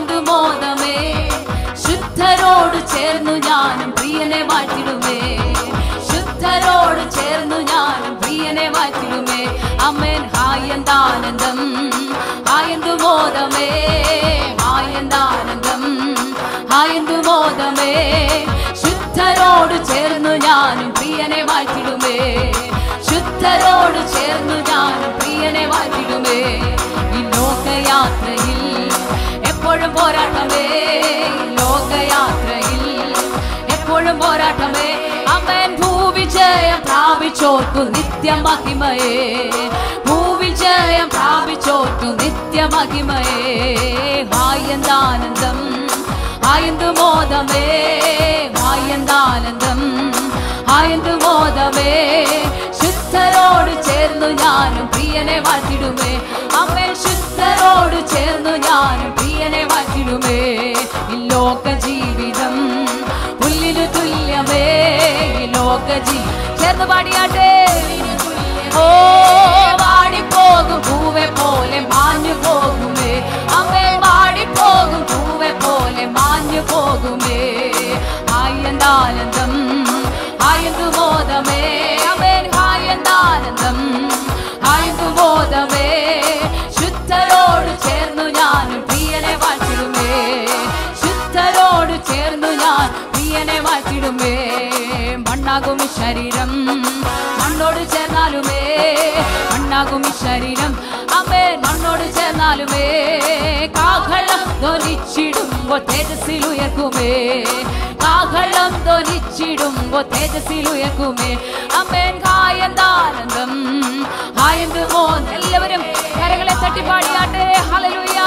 ആയന്തു മോദമേ ശുദ്ധരോട് ചേർന്നു ഞാനും പ്രിയനെ വാഴ്ത്തിടുമേ ശുദ്ധരോട് ചേർന്നു ഞാനും പ്രിയനെ വാഴ്ത്തിടുമേ അമ്മേൻ ഹായന്താനന്ദം ആയന്തു മോദമേ ആയന്താനന്ദം ആയന്തു മോദമേ ശുദ്ധരോട് ചേർന്നു ഞാനും പ്രിയനെ വാഴ്ത്തിടുമേ ശുദ്ധരോട് ചേർന്നു ഞാനും പ്രിയനെ വാഴ്ത്തിടുമേ ഈ ലോകയാത്രയിൽ എപ്പോഴും പോരാട്ടമേ ഈ ലോകയാത്രയിൽ എപ്പോഴും പോരാട്ടമേ അമ്മൻ ഭൂവിജയം പ്രാപിച്ചോർക്കു നിത്യമഹിമയേ ഭൂവിജയം പ്രാപിച്ചോർക്കു നിത്യമഹിമയേ ഹായന്താനന്ദം ആയന്തു മോദമേ ആയന്താനന്ദം ആയന്തു മോദമേ ശുദ്ധരോട് ചേർന്നു ഞാനും പ്രിയനെ വാഴ്ത്തിടുമേ അമ്മേ ശുദ്ധരോട് ചേർന്നു ഞാനും പ്രിയനെ വാഴ്ത്തിടുമേ ഈ ലോക ജീവിതം പുല്ലിനു തുല്യമേ ഈ ലോക ജീ ചേർന്ന് പാടിയാട്ടെ ഓ വാടിപ്പോകും പൂവെ പോലെ മാഞ്ഞു പോകുമേ അമ്മേ വാടിപ്പോകും പൂവെ പോലെ മാഞ്ഞു പോകുമേ ആയന്താനന്ദം ആയന്തു ബോധമേ അമേൻ ആയന്താനന്ദം ആയന്തു ബോധമേ ശുദ്ധരോട് ചേർന്നു ഞാനും പ്രിയനെ വാഴ്ത്തിടുമേ ശുദ്ധരോട് ചേർന്നു ഞാൻ പ്രിയനെ വാഴ്ത്തിടുമേ മണ്ണാകും ഈ ശരീരം മണ്ണോട് ചേർന്നാലുമേ മണ്ണാകും ഈ ശരീരം അമ്മേ മണ്ണോട് ചേർന്നാലുമേ കാഹളം ധ്വനിച്ചിടുമ്പോ തേജസ്സിൽ ഉയർക്കുമേ കാഹളം ധ്വനിച്ചിടുമ്പോ തേജസ്സിൽ ഉയർക്കുമേ അമ്മേൻ കായന്താനന്ദം ആയന്ത് മോ എല്ലാവരും കരകളെ തട്ടിപ്പാടിയാട്ടെ ഹല്ലേലൂയ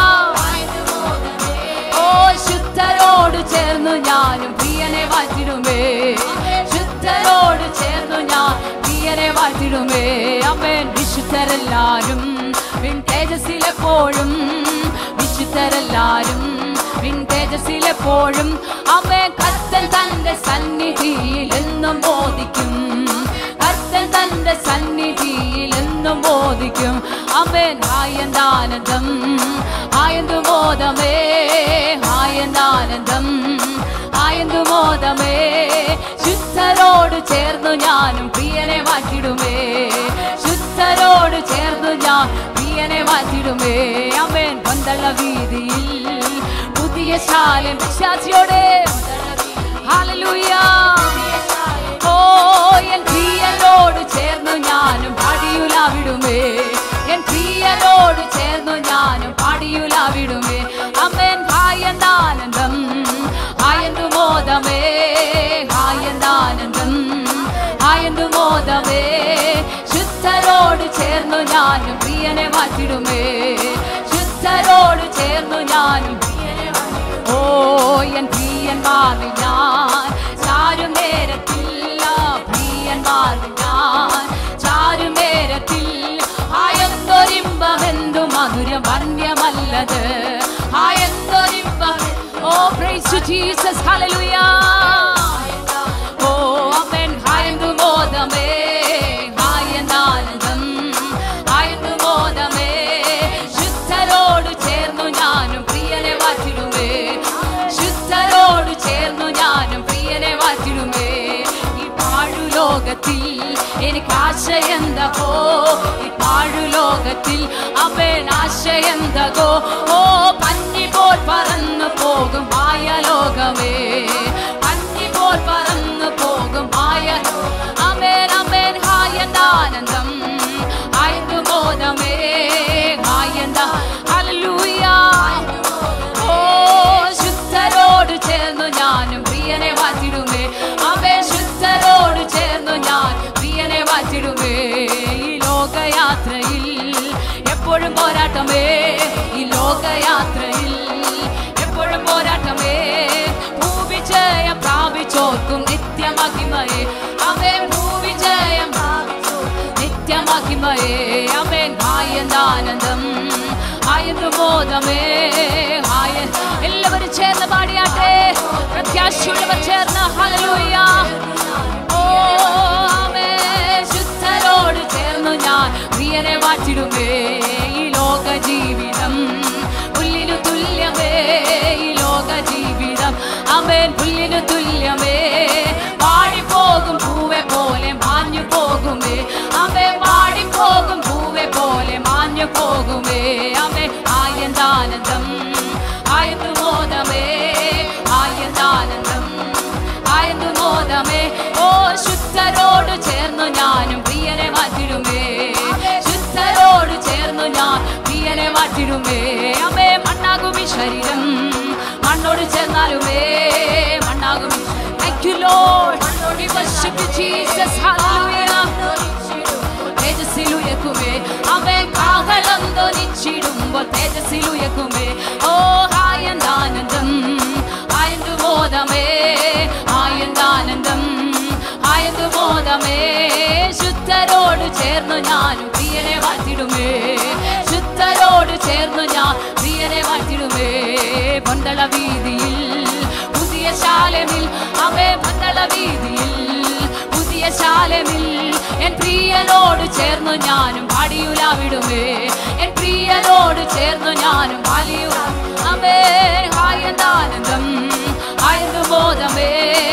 ഓ ശുദ്ധരോട് ചേർന്നു ഞാനും പ്രിയനെ വാഴ്ത്തിടുമേ ശുദ്ധരോട് ചേർന്നു ഞാൻ പ്രിയനെ വാഴ്ത്തിടുമേ അമ്മേൻ വിശുദ്ധരെല്ലാരും വിൺ തേജസ്സിലെപ്പോഴും വിശുദ്ധരെല്ലാരും വിൺ തേജസ്സിലെപ്പോഴും അമ്മേ കത്തൻ തന്റെ സന്നിധിയിൽ എന്നും ബോധിക്കും കർത്തൻ തന്റെ സന്നിധിയിൽ എന്നും ബോധിക്കും അമ്മേൻ ആയന്താനന്ദം ആയന്തു ബോധമേ ആയന്താനന്ദം ആയന്തു ബോധമേ ശുദ്ധരോട് ചേർന്നു ഞാനും പ്രിയനെ വാറ്റിടുമേ ശുദ്ധരോട് ചേർന്നു ഞാൻ പ്രിയനെ വാറ്റിടുമേ അമ്മേൻ പന്തള വീതിയിൽ പുതിയ ശാലം വിശ്വാസിയോടെ ഹല്ലേലൂയ ഓ എൻ പ്രിയനോട് ചേർന്നു ഞാനും പാടിയുലാവിടുമേ എൻ പ്രിയനോട് ചേർന്നു ഞാനും പാടിയുലാവിടുമേ അമ്മൻ ഹായന്താനന്ദം ഹായന്തു മോദമേ ഹായന്താനന്ദം ഹായന്തു മോദമേ ശുദ്ധരോട് ചേർന്നു ഞാനും പ്രിയനെ മാറ്റിടുമേ ശുദ്ധരോട് ചേർന്നു ഞാനും പ്രിയനെ ഓ എൻ പ്രിയന്മാരിൽ ഞാൻ ചാരും നേരത്തിൽ ആ പ്രിയന്മാരിൽ ഞാൻ ചാരും നേരത്തിൽ ആയെന്തൊരിമ്പമെന്തു മധുരം വന്യമല്ലത് ആയെന്തൊരിമ്പം oh praise Jesus hallelujah oh amen ഹായന്തു ബോധമേ ഹായനാനന്ദം ഹായന്തു ബോധമേ ശുദ്ധരോട് ചേർന്നു ഞാനും പ്രിയനെ വാറ്റിടുമേ ശുദ്ധരോട് ചേർന്നു ഞാനും പ്രിയനെ വാറ്റിടുമേ ഈ പാഴു ലോകത്തിൽ എനിക്ക് ആശയെന്തകോ ഈ പാഴു ലോകത്തിൽ അവൻ ആശയെന്തകോ ഓ പഞ്ഞി പോൽ പറന്നു പോകും മായ ലോകമേ പഞ്ഞി പോൽ പറന്നു പോകും മായ അമേൻ അമേൻ ഹായന്താനന്ദം ആയന്തു ബോധമേ ഹായന്ത ഹല്ലേലൂയ ഓ ശുദ്ധരോട് ചേർന്നു ഞാനും പ്രിയനെ വാറ്റിടുമേ അവേ ശുദ്ധരോട് ചേർന്നു ഞാൻ പ്രിയനെ വാറ്റിടുമേ ഈ ലോകയാത്രയിൽ എപ്പോഴും പോരാട്ടമേ ഈ ലോകയാത്രയിൽ എപ്പോഴും പോരാട്ടമേ ഭൂവിജയം പ്രാപിച്ചോർക്കും നിത്യമഹിമയെ അവേ ഭൂവിജയം പ്രാപിച്ചോ നിത്യമഹിമയെ അവൻ ആയന്താനന്ദം ആയന്തു ബോധമേ ആയ എല്ലാവരും ചേർന്ന് പാടിയാട്ടെ പ്രത്യാശയുള്ളവർ ചേർന്ന് ഹല്ലേലൂയ ഓ ആമേൻ ശുദ്ധരോട് ചേർന്നു ഞാൻ പ്രിയനെ വാറ്റിടുമേ ഈ ലോക ജീവിതം പുല്ലിനു തുല്യമേ ഈ അവൻ പുല്ലിനു തുല്യമേ പാടിപ്പോകും പൂവെ പോലെ മാഞ്ഞു പോകുമേ അവൻ പാടിപ്പോകും പൂവെ പോലെ മാഞ്ഞു പോകുമേ അവൻ ആയന്താനന്ദം ആയന്തു മോദമേ ആയന്താനന്ദം ആയന്തു മോദമേ ഓ ശുദ്ധരോട് ചേർന്നു ഞാനും പ്രിയനെ മാറ്റിടുമേ ശുദ്ധരോട് ചേർന്നു ഞാൻ പ്രിയനെ മാറ്റിടുമേ അമ്മേ മണ്ണാകും ഈ ശരീരം മണ്ണോട് ചേർന്നാലുമേ മണ്ണാകും ഈ ശരീരം. Thank you, Lord. We worship you, Jesus. Hallelujah. തേജസ്സിലുയക്കുമേ അവൻ കാഹളം ധ്വനിച്ചിടുമ്പോൾ തേജസ്സിലുയക്കുമേ ഓ ആയന്താനന്ദം ആയന്തു ബോധമേ ആയന്താനന്ദം ആയന്തു ബോധമേ ശുദ്ധരോട് ചേർന്നു ഞാനും പ്രിയനെ വാഴ്ത്തിടുമേ ശുദ്ധരോട് ചേർന്നു ഞാൻ പ്രിയനെ വാഴ്ത്തിടുമേ പന്തള വീതിയിൽ പുതിയ ശാലമിൽ അവേ പന്തള വീതിയിൽ പുതിയ ശാലമിൽ എൻ പ്രിയനോട് ചേർന്നു ഞാനും പാടിയുലാവിടുമേ എൻ പ്രിയനോട് ചേർന്നു ഞാനും പാലിയു അവേ ആയന്താനന്ദം ആയതു ബോധമേ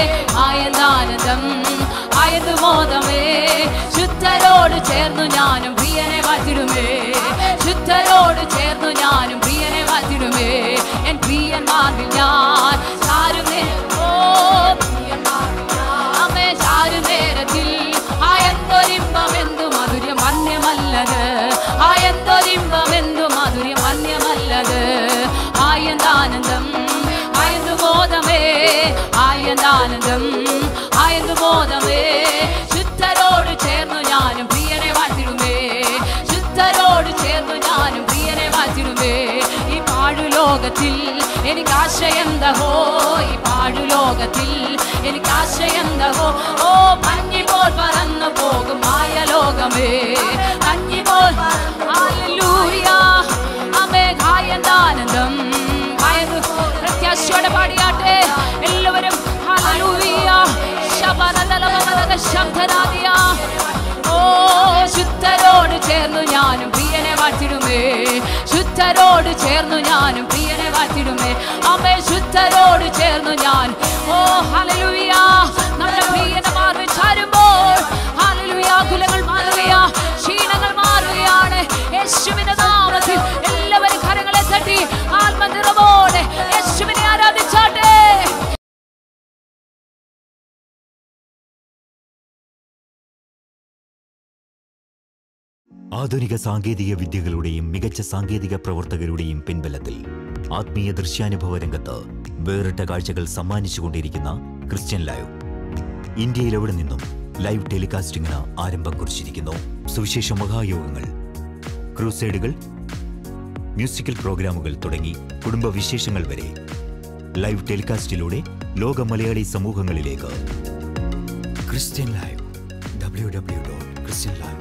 ആയന്താനന്ദം ആയതു ബോധമേ ശുദ്ധരോട് ചേർന്നു ഞാനും പ്രിയനെ വാഴ്ത്തിടുമേ ശുദ്ധരോട് ചേർന്നു ഞാനും പ്രിയനെ വാഴ്ത്തിടുമേ എൻ പ്രിയന്മാരിൽ ഞാൻ ചാരുമേ ഓ പ്രിയന്മാരിൽ ഞാൻ അമ്മേ ചാരു നേരത്തിൽ ആയന്തൊരിമ്പം എന്തു മധുര്യം അന്യമല്ലത് ആയന്തൊരിമ്പം എന്തു മധുര്യം അന്യമല്ലത് ആയന്താനന്ദം ആയന്തു ബോധമേ ആയന്താനന്ദം ആയന്തു ബോധമേ ശുദ്ധരോട് ചേർന്നു ഞാനും പ്രിയനെ വാഴ്ത്തിടുമേ ശുദ്ധരോട് ചേർന്നു ഞാനും പ്രിയനെ വാഴ്ത്തിടുമേ ഈ പാഴുലോകത്തിൽ എനിക്ക് ആശയെന്തഹോ ഈ പാഴുലോകത്തിൽ എനിക്ക് ആശയെന്തഹോ ഓ മഞ്ഞി പോൽ പറന്നു പോകും മായ ലോകമേ മഞ്ഞി പോൽ ഹല്ലേലൂയ അമേ ആയന്താനന്ദം ആയത് പ്രത്യാശയോടെ പാടിയാട്ടെ എല്ലാവരും ഹല്ലേലൂയ ശബനലലമലക ശബ്ദനാദിയ ഓ ശുദ്ധരോട് ചേർന്നു ഞാനും പ്രിയനെ വാഴ്ത്തിടുമേ ശുദ്ധരോട് ചേർന്നു ഞാനും പ്രിയനെ വാഴ്ത്തിടുമേ അമ്മേ ശുദ്ധരോട് ചേർന്നു ഞാൻ ഓ ഹല്ലേലൂയ നമ്മുടെ പ്രിയനെ മാറി ചാരുമ്പോൾ ഹല്ലേലൂയ കുലങ്ങൾ മാറുകയാ ക്ഷീണങ്ങൾ മാറുകയാണ് യേശുവിന്റെ നാമത്തിൽ എല്ലാവരും കരങ്ങളെ തട്ടി ആത്മനിറവോടെ യേശുവിനെ ആരാധിച്ചാട്ടെ ആധുനിക സാങ്കേതിക വിദ്യകളുടെയും മികച്ച സാങ്കേതിക പ്രവർത്തകരുടെയും പിൻബലത്തിൽ ആത്മീയ ദൃശ്യാനുഭവ രംഗത്ത് വേറിട്ട കാഴ്ചകൾ സമ്മാനിച്ചുകൊണ്ടിരിക്കുന്ന ക്രിസ്ത്യൻ ലൈവ് ഇന്ത്യയിൽ എവിടെ നിന്നും ലൈവ് ടെലികാസ്റ്റിംഗിന് ആരംഭം കുറിച്ചിരിക്കുന്നു സുവിശേഷ മഹായോഗങ്ങൾ ക്രൂസൈഡുകൾ മ്യൂസിക്കൽ പ്രോഗ്രാമുകൾ തുടങ്ങി കുടുംബ വിശേഷങ്ങൾ വരെ ലൈവ് ടെലികാസ്റ്റിലൂടെ ലോക മലയാളി സമൂഹങ്ങളിലേക്ക് Christian live W W dot Christian live